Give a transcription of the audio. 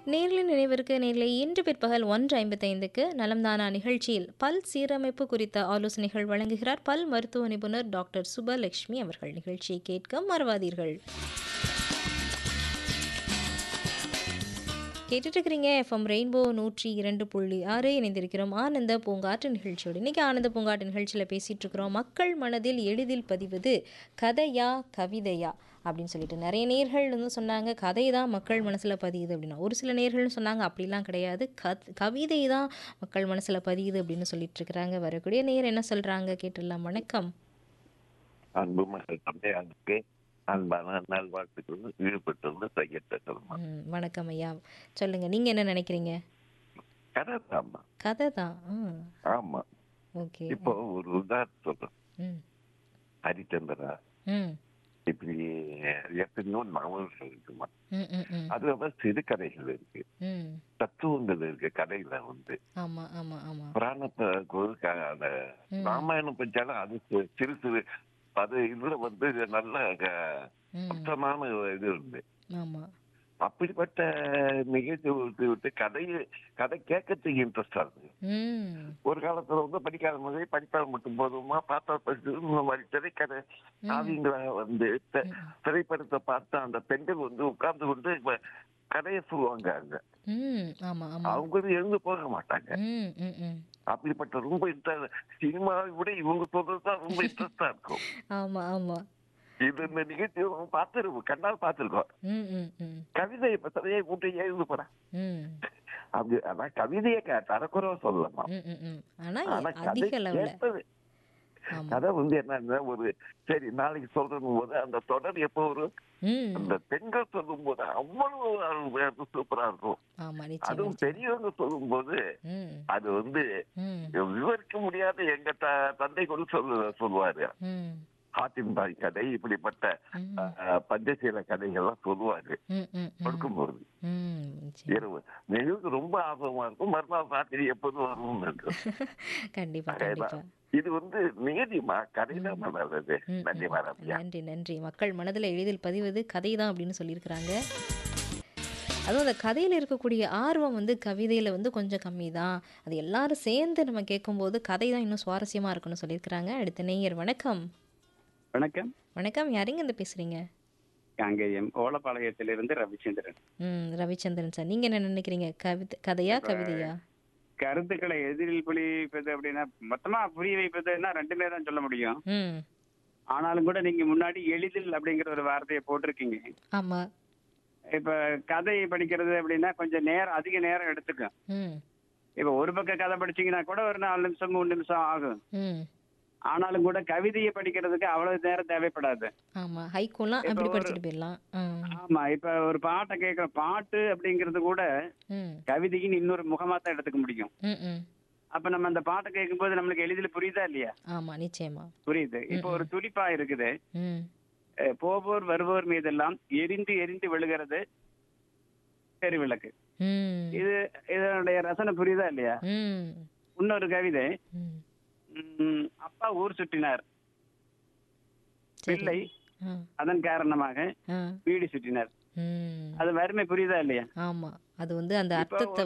நேரில் நினைவிற்கு நேரில் இன்று பிற்பகல் ஒன்று ஐம்பத்தைந்துக்கு நலம்தானா நிகழ்ச்சியில் பல் சீரமைப்பு குறித்த ஆலோசனைகள் வழங்குகிறார் பல் மருத்துவ நிபுணர் டாக்டர் சுபலட்சுமி அவர்கள் நிகழ்ச்சியை கேட்க மறவாதீர்கள் கேட்டுட்டு இருக்கிறீங்க எஃப்எம் ரெயின்போ நூற்றி இரண்டு புள்ளி ஆறு இணைந்திருக்கிறோம் ஆனந்த பூங்காற்று நிகழ்ச்சியோடு இன்றைக்கி ஆனந்த பூங்காற்று நிகழ்ச்சியில் பேசிகிட்டு இருக்கிறோம் மக்கள் மனதில் எளிதில் பதிவது கதையா கவிதையா அப்படின்னு சொல்லிட்டு நிறைய நேர்கள் வந்து சொன்னாங்க கதை தான் மக்கள் மனசில் பதியுது அப்படின்னா ஒரு சில நேர்கள்னு சொன்னாங்க அப்படிலாம் கிடையாது கத் கவிதை தான் மக்கள் மனசில் பதியுது அப்படின்னு சொல்லிட்டு இருக்கிறாங்க வரக்கூடிய நேர் என்ன சொல்கிறாங்க கேட்டுடலாம் வணக்கம் அன்பு மகள் தந்தையாருக்கு அன்பான நல்வாழ்த்துக்கள் ஈடுபட்டு செய்யட்ட சொல்லுமா ம், வணக்கம் ஐயா சொல்லுங்கள் நீங்கள் என்ன நினைக்கிறீங்க கதை தாம்மா கதை தான் ம் ஆமா ஓகே இப்போ ஒரு உதாரணம் சொல்றேன் ம் ஹரிச்சந்திரா ம் இப்படி எத்தனையோ நாவல்கள் இருக்குமா ம் ம் ம் அதுல வந்து சிறுகதைகள் இருக்கு ம் தத்துவங்கள் இருக்கு கதையில வந்து ஆமா ஆமா ஆமா புராணத்தை கு- க- அந்த ம். ராமாயணம் படிச்சாலும் அது சி- சிறு சிறு அது இதுல வந்து நல்ல க- ம் அர்த்தமான இது இருக்கு ஆமா அப்படிப்பட்ட நிகழ்ச்சி விட்டு விட்டு கதையை கதை கேட்கறதுக்கு இன்ட்ரெஸ்டா இருக்கு ம் ஒரு காலத்துல வந்து படிக்காத மாதிரி படிப்பால் மட்டும் போதுமா பார்த்தா படிச்சு இந்த மாதிரி திரைக்கதை காவியங்களை வந்து தி- திரைப்படத்தை பார்த்து அந்த பெண்கள் வந்து உட்கார்ந்து கொண்டு இப்ப கதையை சொல்லுவாங்க அங்க ம் ஆமா ஆமா அவங்க வந்து எழுந்து போக மாட்டாங்க ம் ம் ம் அப்படிப்பட்ட ரொம்ப இன்ட்ரெஸ்ட் சினிமாவை விட இவங்க சொல்றதுதான் ரொம்ப இன்ட்ரெஸ்டா இருக்கும் ஆமா ஆமா இது இந்த நிகழ்ச்சி பார்த்துருக்கோம் கண்ணால் பார்த்துருக்கோம் ம் ம் ம் கவிதை இப்ப சரியா கூட்டி எழுந்து போறேன் ம் அப்படி அதான் கவிதையை க- தரக்குறவா சொல்லலாமா ம் ம் ம் ஆனா ஆனா கதை அதிக லெவல்ல கேட்பது ஆமா கதை வந்து என்னன்னா ஒரு சரி நாளைக்கு சொல்றது போது அந்த தொடர் எப்போ வரும் ம் அந்த பெண்கள் சொல்லும் போது அவ்வளவு சூப்பரா இருக்கும் ஆமா நிச்சயம் அதுவும் பெரியவங்க சொல்லும் போது ம் அது வந்து ம் விவரிக்க முடியாத எங்க த- தந்தை கூட சொல்லு சொல்லுவாரு ம் ஆத்தின்பாய் கதை இப்படிப்பட்ட ம் அஹ், பஞ்சசீல கதைகள்லாம் சொல்லுவாரு ம் ம் ம் கொடுக்கும்போது ம் நிச்சயம் இரவு நிகழ்வு ரொம்ப ஆர்வமா இருக்கும் மறுநாள் ராத்திரி எப்போதும் வரும்னு இருக்கும் கண்டிப்பா அதேதான். கண்டிப்பா இது வந்து நிகழ்ச்சிமா கதைதான் நல்லது ம், நன்றி ம். மாராப்பியா நன்றி நன்றி மக்கள் மனதில் எளிதில் பதிவது கதை தான் அப்படின்னு சொல்லியிருக்கிறாங்க அதுவும் அந்த கதையில் இருக்கக்கூடிய ஆர்வம் வந்து கவிதையில் வந்து கொஞ்சம் கம்மி தான் அது எல்லாரும் சேர்ந்து நம்ம கேட்கும்போது கதை தான் இன்னும் சுவாரஸ்யமாக இருக்குன்னு சொல்லியிருக்கிறாங்க அடுத்த நேயர் வணக்கம் வணக்கம் வணக்கம் யாருங்க இந்த பேசுகிறீங்க காங்கேயம் ஓலப்பாளையத்திலிருந்து ரவிச்சந்திரன் ம் ரவிச்சந்திரன் சார் நீங்கள் என்ன நினைக்கிறீங்க கவிதை கதையா கவிதையா கருத்துக்களை எதிரில் புலி வைப்பது அப்படின்னா மொத்தமா புரிய வைப்பதுன்னா ரெண்டுமே தான் சொல்ல முடியும் ம் ஆனாலும் கூட நீங்க முன்னாடி எளிதில் அப்படிங்கிற ஒரு வார்த்தையை போட்டிருக்கீங்க ஆமாம் இப்ப கதை படிக்கிறது அப்படின்னா கொஞ்சம் நேரம் அதிக நேரம் எடுத்துக்கும் ம் இப்ப ஒரு பக்கம் கதை படிச்சீங்கன்னா கூட ஒரு நாலு நிமிஷம் மூணு நிமிஷம் ஆகும் ம் ஆனாலும் கூட கவிதையை படிக்கிறதுக்கு அவ்வளவு நேரம் தேவைப்படாது ஆமாம் ஹைக்கூலாம் இப்ப அப்படி ஒரு- படிச்சுட்டு போயிடலாம் ம் ஆமா இப்ப ஒரு பாட்டை கேட்க பாட்டு அப்படிங்கிறது கூட ம் கவிதையின் இன்னொரு முகமா தான் எடுத்துக்க முடியும் ம் ம் அப்ப நம்ம அந்த பாட்டை கேட்கும்போது நம்மளுக்கு எளிதில் புரியுதா இல்லையா ஆமாம் நிச்சயமா புரியுது இப்போ ஒரு துடிப்பா இருக்குது ம் அஹ் போவோர் வருவோர் மீதெல்லாம் எரிந்து எரிந்து விழுகிறது தெருவிளக்கு ம் இது இதனுடைய ரசனை புரியுதா இல்லையா ம் இன்னொரு கவிதை ம் உம், அப்பா ஊர் சுற்றினார் சரி பிள்ளை ஆ அதன் காரணமாக ஆ வீடு சுற்றினார் ம் அது வறுமை புரியுதா இல்லையா ஆமாம் அது வந்து அந்த இப்போ அர்த்தத்தை